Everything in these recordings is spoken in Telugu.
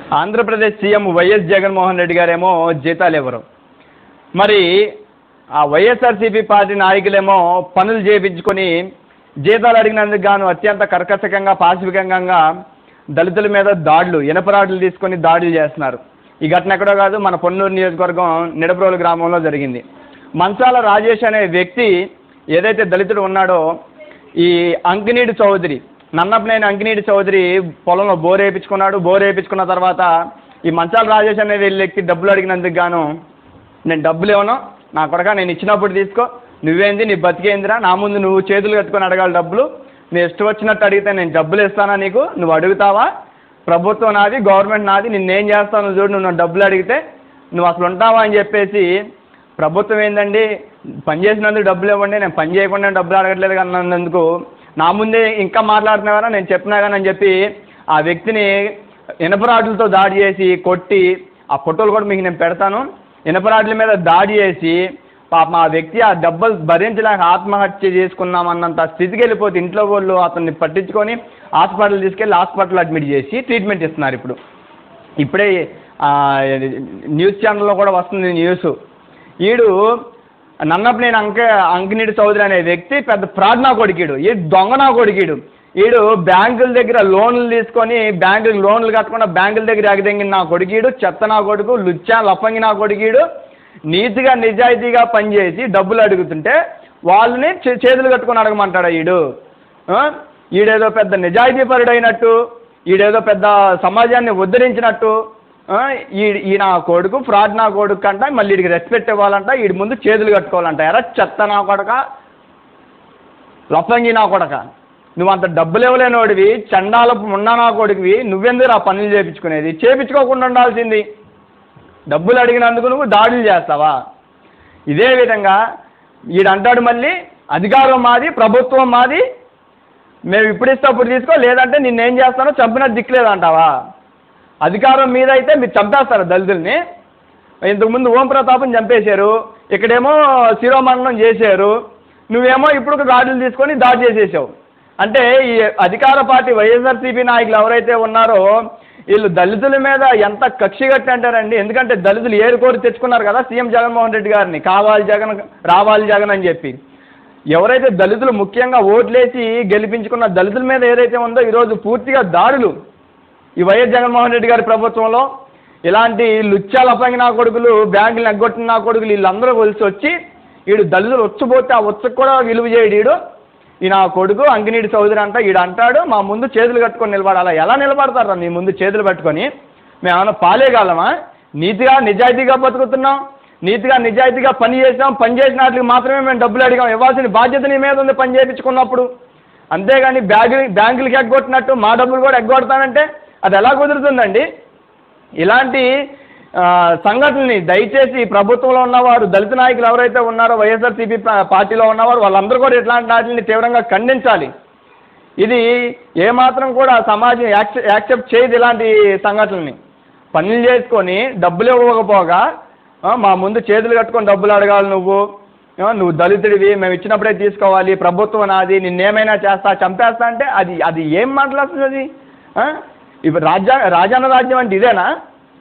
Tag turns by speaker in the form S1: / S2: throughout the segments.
S1: ఆంధ్రప్రదేశ్ సీఎం వైఎస్ జగన్మోహన్ రెడ్డి గారేమో జీతాలు ఇవ్వరు మరి ఆ వైఎస్ఆర్సీపీ పార్టీ నాయకులేమో పనులు చేయించుకొని జీతాలు అడిగినందుకు గాను అత్యంత కర్కశకంగా పాశవికంగా దళితుల మీద దాడులు ఇనపరాడులు తీసుకొని దాడులు చేస్తున్నారు ఈ ఘటన ఎక్కడో కాదు మన పొన్నూరు నియోజకవర్గం నిడబ్రోలు గ్రామంలో జరిగింది మంచాల రాజేష్ అనే వ్యక్తి ఏదైతే దళితుడు ఉన్నాడో ఈ అంకినీడి చౌదరి నన్నపనేని అంకినీడి చౌదరి పొలంలో బోర్ వేయించుకున్నాడు బోర్ వేయించుకున్న తర్వాత ఈ మంచాల రాజేష్ అనే వ్యక్తి డబ్బులు అడిగినందుకు గాను నేను డబ్బులు ఇవ్వను నా కొడక నేను ఇచ్చినప్పుడు తీసుకో నువ్వేంది నీ బతికేందిరా నా ముందు నువ్వు చేతులు కట్టుకొని అడగాలి డబ్బులు నీ ఇష్టం వచ్చినట్టు అడిగితే నేను డబ్బులు ఇస్తానా నీకు నువ్వు అడుగుతావా ప్రభుత్వం నాది గవర్నమెంట్ నాది నిన్నేం చేస్తాను చూడు నువ్వు నన్ను డబ్బులు అడిగితే నువ్వు అసలు ఉంటావా అని చెప్పేసి ప్రభుత్వం ఏందండి పని చేసినందుకు డబ్బులు ఇవ్వండి నేను పని చేయకుండా డబ్బులు అడగట్లేదు అన్నందుకు నా ముందే ఇంకా మాట్లాడుతున్నారా నేను చెప్పినా కానీ అని చెప్పి ఆ వ్యక్తిని ఇనపరాడులతో దాడి చేసి కొట్టి ఆ ఫోటోలు కూడా మీకు నేను పెడతాను ఇనపరాడుల మీద దాడి చేసి పాపం ఆ వ్యక్తి ఆ దెబ్బలు భరించలేక ఆత్మహత్య చేసుకున్నామన్నంత స్థితికి వెళ్ళిపోతే ఇంట్లో వాళ్ళు అతన్ని పట్టించుకొని హాస్పిటల్ తీసుకెళ్ళి హాస్పిటల్ అడ్మిట్ చేసి ట్రీట్మెంట్ ఇస్తున్నారు ఇప్పుడు ఇప్పుడే ఆ, న్యూస్ ఛానల్లో కూడా వస్తుంది న్యూస్ ఈడు నన్నపనేని అంక అంకినీడి చౌదరి అనే వ్యక్తి పెద్ద ఫ్రాడ్ నా కొడికీడు ఈ దొంగ నా కొడికీడు ఈడు బ్యాంకుల దగ్గర లోన్లు తీసుకొని బ్యాంకులకు లోన్లు కట్టకుండా బ్యాంకుల దగ్గర ఎగదెంగిన నా కొడుకీడు చెత్త నా కొడుకు లుచ్చా లఫంగి నా కొడుకీడు నీతిగా నిజాయితీగా పనిచేసి డబ్బులు అడుగుతుంటే వాళ్ళని చే- చేతులు కట్టుకొని అడగమంటాడా ఈడు ఆ? ఈడేదో పెద్ద నిజాయితీపరుడైనట్టు ఈడేదో పెద్ద సమాజాన్ని ఉద్ధరించినట్టు ఆ? ఈ ఈ నా కొడుకు ఫ్రాడ్ నా కొడుకు అంట మళ్ళీ వీడికి రెస్పెక్ట్ ఇవ్వాలంట వీడి ముందు చేతులు కట్టుకోవాలంట ఎరా చెత్త నా కొడక లఫంగి నా కొడక నువ్వు అంత డబ్బులు ఇవ్వలేనోడివి చండాలపు మున్నా నా కొడుకువి నువ్వెందుకు ఆ పనులు చేయించుకునేది చేయించుకోకుండా ఉండాల్సింది డబ్బులు అడిగినందుకు నువ్వు దాడులు చేస్తావా ఇదే విధంగా ఈడంటాడు మళ్ళీ అధికారం మాది ప్రభుత్వం మాది మేము ఇప్పుడు ఇస్తే అప్పుడు తీసుకో లేదంటే నిన్నేం చేస్తానో చంపినా దిక్కులేదంటావా అధికారం మీద అయితే మీరు చంపేస్తారు దళితుల్ని ఇంతకుముందు ఓం ప్రతాప్ని చంపేశారు ఇక్కడేమో శిరోమండలం చేశారు నువ్వేమో ఇప్పుడు దాడులు తీసుకొని దాడి చేసేసావు అంటే ఈ అధికార పార్టీ వైఎస్ఆర్సీపీ నాయకులు ఎవరైతే ఉన్నారో వీళ్ళు దళితుల మీద ఎంత కక్షి కట్టి అంటారండి ఎందుకంటే దళితులు ఏరుకోరి తెచ్చుకున్నారు కదా సీఎం జగన్మోహన్ రెడ్డి గారిని కావాలి జగన్ రావాలి జగన్ అని చెప్పి ఎవరైతే దళితులు ముఖ్యంగా ఓట్లేసి గెలిపించుకున్న దళితుల మీద ఏదైతే ఉందో ఈరోజు పూర్తిగా దాడులు ఈ వైఎస్ జగన్మోహన్ రెడ్డి గారి ప్రభుత్వంలో ఇలాంటి లుచ్చాల అప్పంగి నా కొడుకులు బ్యాంకులు ఎగ్గొట్టిన నా కొడుకులు వీళ్ళందరూ కలిసి వచ్చి వీడు దళితులు వచ్చిపోతే ఆ వచ్చకు కూడా విలువ చేయడు వీడు ఈ నా కొడుకు అంకినీడి చౌదరి అంట ఈడు అంటాడు మా ముందు చేతులు కట్టుకొని నిలబడాలా ఎలా నిలబడతారా నీ ముందు చేతులు పట్టుకొని మేము ఏమైనా పాలేగాలమా నీతిగా నిజాయితీగా బతుకుతున్నాం నీతిగా నిజాయితీగా పని చేసాం పని చేసిన వాటికి మాత్రమే మేము డబ్బులు అడిగాం ఇవ్వాల్సిన బాధ్యత నీ మీద ఉంది పని చేయించుకున్నప్పుడు అంతేగాని బ్యాంకు బ్యాంకులకి ఎగ్గొట్టినట్టు మా డబ్బులు కూడా ఎగ్గొడతానంటే అది ఎలా కుదురుతుందండి ఇలాంటి ఆ, సంఘటనల్ని దయచేసి ప్రభుత్వంలో ఉన్నవారు దళిత నాయకులు ఎవరైతే ఉన్నారో వైఎస్ఆర్సీపీ పా- పార్టీలో ఉన్నవారు వాళ్ళందరూ కూడా ఇట్లాంటి వాటిని తీవ్రంగా ఖండించాలి ఇది ఏమాత్రం కూడా సమాజం యాక్సె యాక్సెప్ట్ చేయదు ఇలాంటి సంఘటనల్ని పనులు చేసుకొని డబ్బులు ఇవ్వకపోగా ఆ, మా ముందు చేతులు కట్టుకొని డబ్బులు అడగాలి నువ్వు ఆ, నువ్వు దళితుడివి మేము ఇచ్చినప్పుడే తీసుకోవాలి ప్రభుత్వం నాది నిన్నేమైనా చేస్తా చంపేస్తా అంటే అది అది ఏం మాట్లాడుతుంది అది ఆ? ఇప్పుడు రాజ్యా రాజాన్న రాజ్యం అంటే ఇదేనా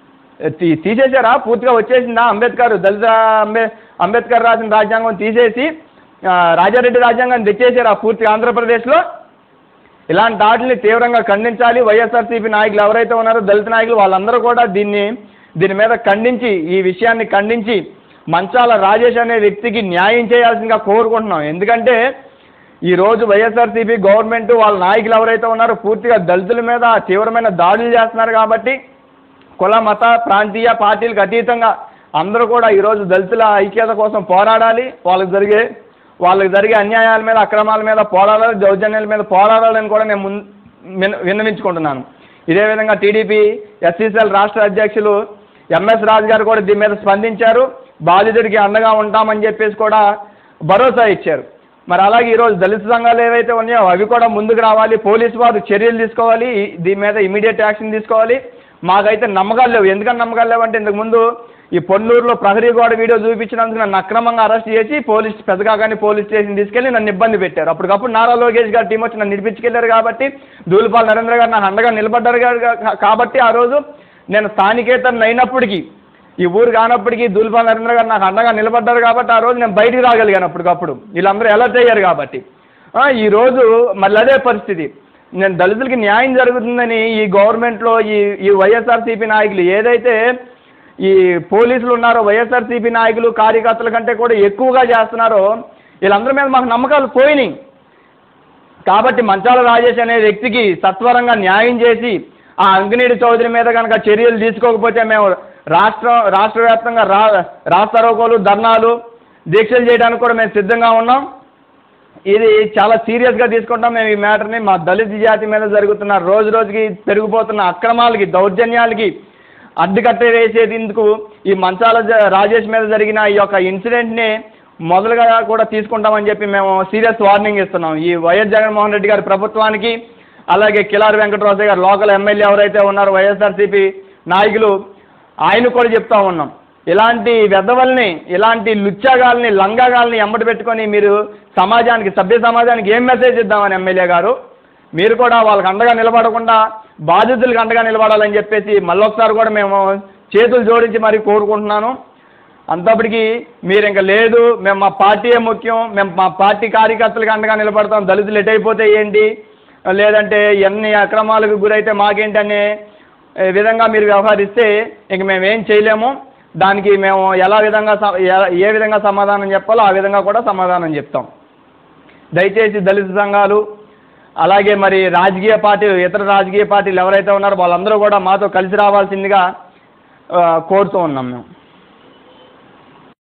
S1: తీ తీసేశారా పూర్తిగా వచ్చేసిందా అంబేద్కర్ దళిత అంబే అంబేద్కర్ రాసిన రాజ్యాంగం తీసేసి ఆ, రాజారెడ్డి రాజ్యాంగాన్ని తెచ్చేసారా పూర్తిగా ఆంధ్రప్రదేశ్లో ఇలాంటి వాటిని తీవ్రంగా ఖండించాలి వైఎస్ఆర్సీపీ నాయకులు ఎవరైతే ఉన్నారో దళిత నాయకులు వాళ్ళందరూ కూడా దీన్ని దీని మీద ఖండించి ఈ విషయాన్ని ఖండించి మంచాల రాజేష్ అనే వ్యక్తికి న్యాయం చేయాల్సిందిగా కోరుకుంటున్నాం ఎందుకంటే ఈరోజు వైఎస్ఆర్సీపీ గవర్నమెంట్ వాళ్ళ నాయకులు ఎవరైతే ఉన్నారో పూర్తిగా దళితుల మీద తీవ్రమైన దాడులు చేస్తున్నారు కాబట్టి కుల మత ప్రాంతీయ పార్టీలకు అతీతంగా అందరూ కూడా ఈరోజు దళితుల ఐక్యత కోసం పోరాడాలి వాళ్ళకి జరిగే వాళ్ళకి జరిగే అన్యాయాల మీద అక్రమాల మీద పోరాడాలి దౌర్జన్యాల మీద పోరాడాలని కూడా నేను మున్ విన్న- విన్నవించుకుంటున్నాను ఇదే విధంగా టీడీపీ ఎస్సీసీఎల్ రాష్ట్ర అధ్యక్షులు ఎంఎస్ రాజు గారు కూడా దీని మీద స్పందించారు బాధితుడికి అండగా ఉంటామని చెప్పేసి కూడా భరోసా ఇచ్చారు మరి అలాగే ఈరోజు దళిత సంఘాలు ఏవైతే ఉన్నాయో అవి కూడా ముందుకు రావాలి పోలీసు వారు చర్యలు తీసుకోవాలి ఈ- దీని మీద ఇమీడియట్ యాక్షన్ తీసుకోవాలి మాకైతే నమ్మకాలు లేవు ఎందుకని నమ్మకాలు లేవు అంటే ఇంతకుముందు ఈ పొన్నూరులో ప్రహరీ గోడ వీడియో చూపించినందుకు నన్ను అక్రమంగా అరెస్ట్ చేసి పోలీస్ పెద్దగాని పోలీస్ స్టేషన్ తీసుకెళ్లి నన్ను ఇబ్బంది పెట్టారు అప్పటికప్పుడు నారా లోకేష్ గారి టీం వచ్చి నన్ను నిడిపించుకెళ్లారు కాబట్టి దూలిపాల్ నరేంద్ర గారు నాకు అండగా నిలబడ్డారు గా- గా- కాబట్టి ఆ రోజు నేను స్థానికేతను అయినప్పటికీ ఈ ఊరు కానప్పటికీ దూల్పా నరేంద్ర గారు నాకు అండగా నిలబడ్డారు కాబట్టి ఆ రోజు నేను బయటికి రాగలిగాను అప్పటికప్పుడు వీళ్ళందరూ ఎలా అయ్యారు కాబట్టి ఆ, ఈ రోజు మళ్ళీ అదే పరిస్థితి నేను దళితులకి న్యాయం జరుగుతుందని ఈ గవర్నమెంట్లో ఈ ఈ వైఎస్ఆర్సీపీ నాయకులు ఏదైతే ఈ పోలీసులు ఉన్నారో వైఎస్ఆర్సీపీ నాయకులు కార్యకర్తల కంటే కూడా ఎక్కువగా చేస్తున్నారో వీళ్ళందరి మీద మాకు నమ్మకాలు పోయినాయి కాబట్టి మంచాల రాజేష్ అనే వ్యక్తికి సత్వరంగా న్యాయం చేసి ఆ అంకినీడి చౌదరి మీద కనుక చర్యలు తీసుకోకపోతే మేము రాష్ట్రం రాష్ట్ర వ్యాప్తంగా రా రాస్తారోకోలు ధర్నాలు దీక్షలు చేయడానికి కూడా మేము సిద్ధంగా ఉన్నాం ఇది చాలా సీరియస్గా తీసుకుంటాం మేము ఈ మ్యాటర్ని మా దళిత జాతి మీద జరుగుతున్న రోజు రోజుకి పెరిగిపోతున్న అక్రమాలకి దౌర్జన్యాలకి అడ్డుకట్ట వేసేందుకు ఈ మంచాల జ- రాజేష్ మీద జరిగిన ఈ యొక్క ఇన్సిడెంట్ని మొదలుగా కూడా తీసుకుంటామని చెప్పి మేము సీరియస్ వార్నింగ్ ఇస్తున్నాం ఈ వైఎస్ జగన్మోహన్ రెడ్డి గారి ప్రభుత్వానికి అలాగే కిలారి వెంకటరాజు గారు లోకల్ ఎమ్మెల్యే ఎవరైతే ఉన్నారో వైఎస్ఆర్సీపీ నాయకులు ఆయన కూడా చెప్తా ఉన్నాం ఇలాంటి వెధవల్ని ఇలాంటి లుచ్చాగాల్ని లంగాగాల్ని ఎంబడి పెట్టుకొని మీరు సమాజానికి సభ్య సమాజానికి ఏం మెసేజ్ ఇద్దామని ఎమ్మెల్యే గారు మీరు కూడా వాళ్ళకి అండగా నిలబడకుండా బాధితులకు అండగా నిలబడాలని చెప్పేసి మళ్ళొకసారి కూడా మేము చేతులు జోడించి మరి కోరుకుంటున్నాను అంతప్పటికి మీరు ఇంకా లేదు మేము మా పార్టీయే ముఖ్యం మేము మా పార్టీ కార్యకర్తలకు అండగా నిలబడతాం దళితులు ఎటైపోతే ఏంటి లేదంటే ఎన్ని అక్రమాలకు గురైతే మాకేంటి అనే ఏ, విధంగా మీరు వ్యవహరిస్తే ఇంక మేము ఏం చేయలేము దానికి మేము ఎలా విధంగా స- ఎ- ఏ విధంగా సమాధానం చెప్పాలో ఆ విధంగా కూడా సమాధానం చెప్తాం దయచేసి దళిత సంఘాలు అలాగే మరి రాజకీయ పార్టీలు ఇతర రాజకీయ పార్టీలు ఎవరైతే ఉన్నారో వాళ్ళందరూ కూడా మాతో కలిసి రావాల్సిందిగా ఆ, కోరుతూ ఉన్నాం మేము